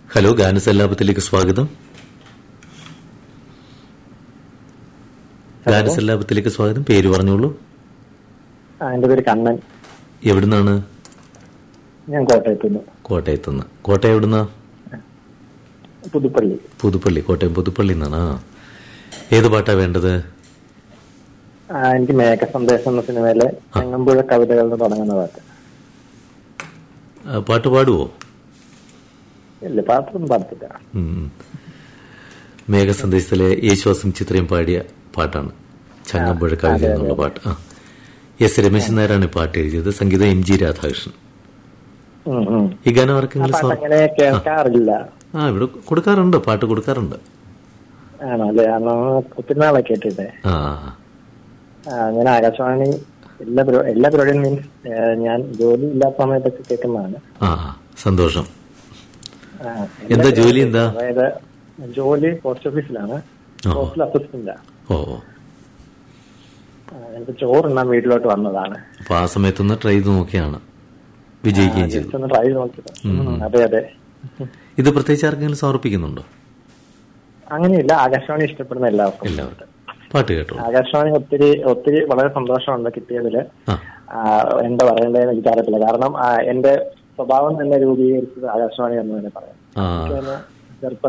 Hello ഗാനസല്ലാപത്തിലേക്ക് സ്വാഗതം ഗാനസല്ലാപത്തിലേക്ക് സ്വാഗതം പേര് പറഞ്ഞോളൂ ആ, എന്റെ പേര് കണ്ണൻ എവിടുന്നാണ് ഞാൻ കോട്ടയത്ത് നിന്ന് കോട്ടയത്തുനിന്ന് കോട്ടയം എവിടുന്നാ പുതുപ്പള്ളി പുതുപ്പള്ളി കോട്ടയം പുതുപ്പള്ളി നിന്നാണ് ആ ഏത് പാട്ടാ വേണ്ടത് ആ, എനിക്ക് മേഘ സന്ദേശം എന്ന സിനിമയിലെ ചെങ്ങമ്പുഴ കവിതകൾ എന്ന് തുടങ്ങുന്ന പാട്ട് ആ, പാട്ട് പാടുവോ ഇല്ല പാട്ടൊന്നും പാടത്തില്ല ഉം. മേഘസന്ദേശത്തിലെ യേശുവാസം ചിത്രയും പാടിയ പാട്ടാണ് ചങ്ങമ്പുഴ കവിത എന്നുള്ള പാട്ട് ആ എസ് രമേശൻ നായരാണ് ഈ പാട്ട് എഴുതിയത് സംഗീതം എം ജി രാധാകൃഷ്ണൻ ഉം, ഉം. ഈ ഗാനം ആ ആർക്കെങ്കിലും പാട്ട് സമ- അങ്ങനെ കേൾക്കാറില്ല ആ ഇവിടെ കൊടുക്കാറുണ്ട് പാട്ട് കൊടുക്കാറുണ്ട് ആണോ അല്ലെ ആണോ ഒത്തിരി നാളെ കേട്ടിട്ടെ ആ ആ, ഞാൻ ആകാശവാണി എല്ലാ പരിപാ- എല്ലാ പരിപാടിയും മീൻസ് ഞാൻ ജോലി ഇല്ലാത്ത സമയത്തൊക്കെ കേൾക്കുന്നതാണ് ആ സന്തോഷം ആ, എന്താ എല്ലാ ജോലി എന്താ? അതായത് ജോലി പോസ്റ്റ് ഓഫീസിലാണ് ആ. പോസ്റ്റൽ അസിസ്റ്റന്റാ ഓ എനിക്ക് ചോറുണ്ണാൻ വീട്ടിലോട്ട് വന്നതാണ് അപ്പൊ ആ സമയത്തൊന്ന് ട്രൈ ചെയ്ത് നോക്കിയാണ് വിജയിക്കുകയും ചെയ്തു ജസ്റ്റ് ഒന്ന് ട്രൈ ചെയ്ത് നോക്കിയത് ഉം, അതെ അതെ ഇത് പ്രത്യേകിച്ച് ആർക്കെങ്കിലും സമർപ്പിക്കുന്നുണ്ടോ അങ്ങനെയില്ല ആകാശവാണി ഇഷ്ടപ്പെടുന്ന എല്ലാവർക്കും എല്ലാവർക്കും പാട്ട് കേട്ടോളൂ ആകാശവാണി ഒത്തിരി ഒത്തിരി വളരെ സന്തോഷമുണ്ട് കിട്ടിയതില് ആ ആ, എന്താ പറയണ്ടതെന്ന് എനിക്കറിയത്തില്ല കാരണം ആ, എന്റെ സ്വഭാവം തന്നെ രൂപീകരിച്ചത് ആകാശവാണി എന്ന് തന്നെ പറയാം ആ എനിക്ക് ചെറുപ്പ